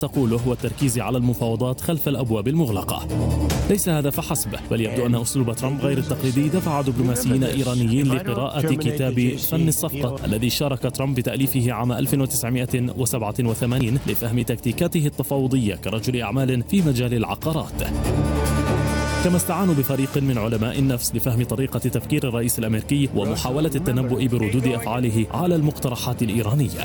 تقوله والتركيز على المفاوضات خلف الابواب المغلقه. ليس هذا فحسب بل يبدو ان اسلوب ترامب غير التقليدي دفع دبلوماسيين ايرانيين لقراءه كتاب فن الصفقه الذي شارك ترامب بتاليفه عام 1987 لفهم تكتيكاته التفاوضيه كرجل اعمال في مجال العقارات. كما استعانوا بفريق من علماء النفس لفهم طريقة تفكير الرئيس الأمريكي ومحاولة التنبؤ بردود أفعاله على المقترحات الإيرانية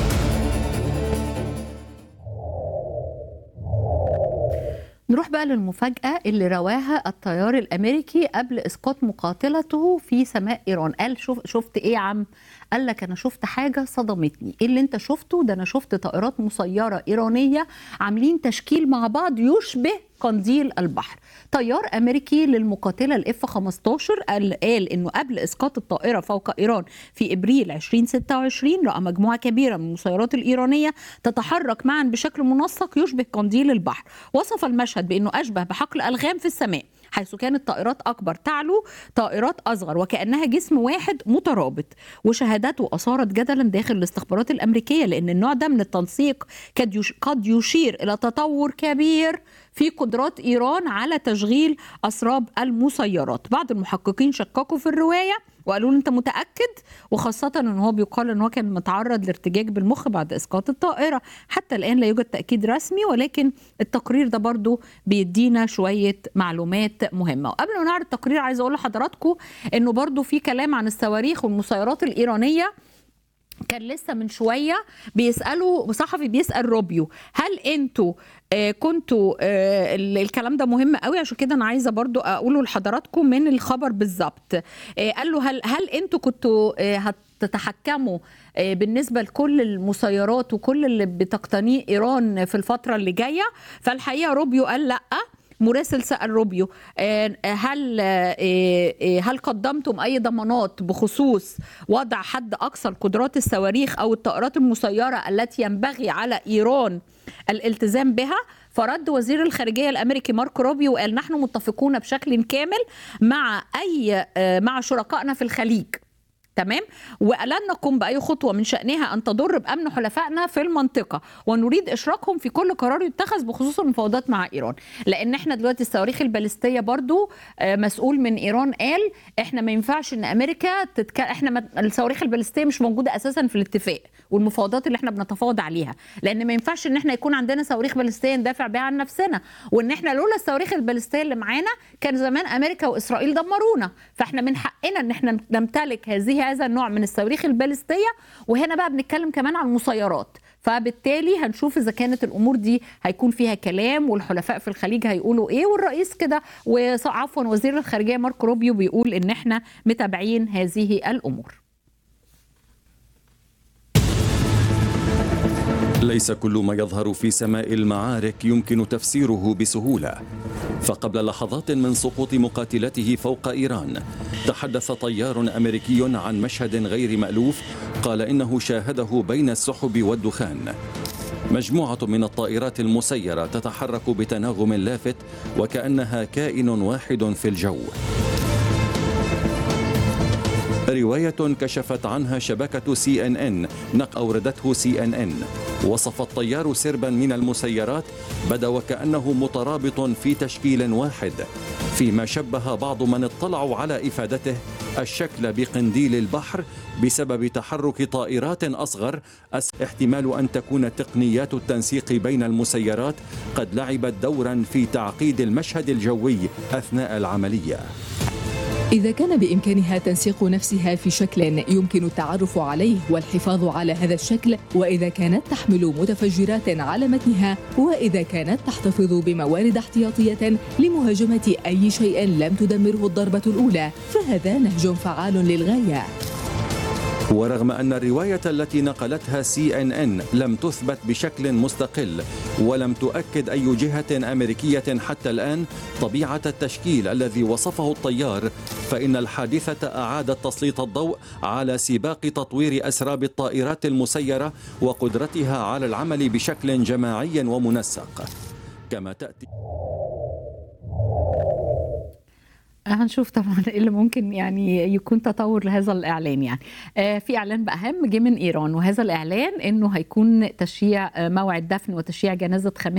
نروح بقى للمفاجأة اللي رواها الطيار الأمريكي قبل إسقاط مقاتلته في سماء إيران قال شوف شفت إيه يا عم قال لك أنا شفت حاجة صدمتني إيه اللي أنت شفته ده أنا شفت طائرات مسيرة إيرانية عاملين تشكيل مع بعض يشبه قنديل البحر طيار امريكي للمقاتله الاف 15 قال, قال انه قبل اسقاط الطائره فوق ايران في ابريل 2026 راى مجموعه كبيره من المسيرات الايرانيه تتحرك معا بشكل منسق يشبه قنديل البحر وصف المشهد بانه اشبه بحقل الغام في السماء حيث كانت طائرات اكبر تعلو طائرات اصغر وكانها جسم واحد مترابط وشهادته اثارت جدلا داخل الاستخبارات الامريكيه لان النوع ده من التنسيق قد يشير الى تطور كبير في قدرات ايران على تشغيل اسراب المسيرات بعض المحققين شككوا في الروايه وقالوا له انت متاكد وخاصه ان هو بيقال ان هو كان متعرض لارتجاج بالمخ بعد اسقاط الطائره حتى الان لا يوجد تاكيد رسمي ولكن التقرير ده برضو بيدينا شويه معلومات مهمه وقبل ما نعرض التقرير عايز اقول لحضراتكم انه برضو في كلام عن الصواريخ والمسيرات الايرانيه كان لسه من شويه بيسالوا صحفي بيسال روبيو هل انتوا آه كنتوا آه الكلام ده مهم قوي عشان كده انا عايزه برضو اقوله لحضراتكم من الخبر بالظبط آه قال له هل هل انتوا كنتوا هتتحكموا بالنسبه لكل المسيرات وكل اللي بتقتنيه ايران في الفتره اللي جايه فالحقيقه روبيو قال لا مراسل سأل روبيو هل هل قدمتم أي ضمانات بخصوص وضع حد أقصى لقدرات الصواريخ أو الطائرات المسيرة التي ينبغي على إيران الالتزام بها فرد وزير الخارجية الأمريكي مارك روبيو وقال نحن متفقون بشكل كامل مع أي مع شركائنا في الخليج تمام ولن نقوم باي خطوه من شانها ان تضر بامن حلفائنا في المنطقه ونريد اشراكهم في كل قرار يتخذ بخصوص المفاوضات مع ايران لان احنا دلوقتي الصواريخ البالستيه برضو مسؤول من ايران قال احنا ما ينفعش ان امريكا تتك... احنا ما... الصواريخ البالستيه مش موجوده اساسا في الاتفاق والمفاوضات اللي احنا بنتفاوض عليها لان ما ينفعش ان احنا يكون عندنا صواريخ بالستيه ندافع بيها عن نفسنا وان احنا لولا الصواريخ البالستيه اللي معانا كان زمان امريكا واسرائيل دمرونا فاحنا من حقنا ان احنا نمتلك هذه هذا النوع من الصواريخ البالستيه وهنا بقى بنتكلم كمان عن المسيرات فبالتالي هنشوف اذا كانت الامور دي هيكون فيها كلام والحلفاء في الخليج هيقولوا ايه والرئيس كده وعفوا وزير الخارجيه مارك روبيو بيقول ان احنا متابعين هذه الامور ليس كل ما يظهر في سماء المعارك يمكن تفسيره بسهوله فقبل لحظات من سقوط مقاتلته فوق ايران تحدث طيار امريكي عن مشهد غير مالوف قال انه شاهده بين السحب والدخان مجموعه من الطائرات المسيره تتحرك بتناغم لافت وكانها كائن واحد في الجو رواية كشفت عنها شبكة سي ان ان نق أوردته سي ان ان وصف الطيار سربا من المسيرات بدا وكأنه مترابط في تشكيل واحد فيما شبه بعض من اطلعوا على إفادته الشكل بقنديل البحر بسبب تحرك طائرات أصغر احتمال أن تكون تقنيات التنسيق بين المسيرات قد لعبت دورا في تعقيد المشهد الجوي أثناء العملية إذا كان بإمكانها تنسيق نفسها في شكل يمكن التعرف عليه والحفاظ على هذا الشكل وإذا كانت تحمل متفجرات على متنها وإذا كانت تحتفظ بموارد احتياطية لمهاجمة أي شيء لم تدمره الضربة الأولى فهذا نهج فعال للغاية ورغم أن الرواية التي نقلتها سي ان ان لم تثبت بشكل مستقل ولم تؤكد أي جهة أمريكية حتى الآن طبيعة التشكيل الذي وصفه الطيار فإن الحادثة أعادت تسليط الضوء على سباق تطوير أسراب الطائرات المسيرة وقدرتها على العمل بشكل جماعي ومنسق كما تأتي هنشوف طبعا ايه اللي ممكن يعني يكون تطور لهذا الاعلان يعني آه في اعلان بقى هام جه من ايران وهذا الاعلان انه هيكون تشييع آه موعد دفن وتشييع جنازه خميس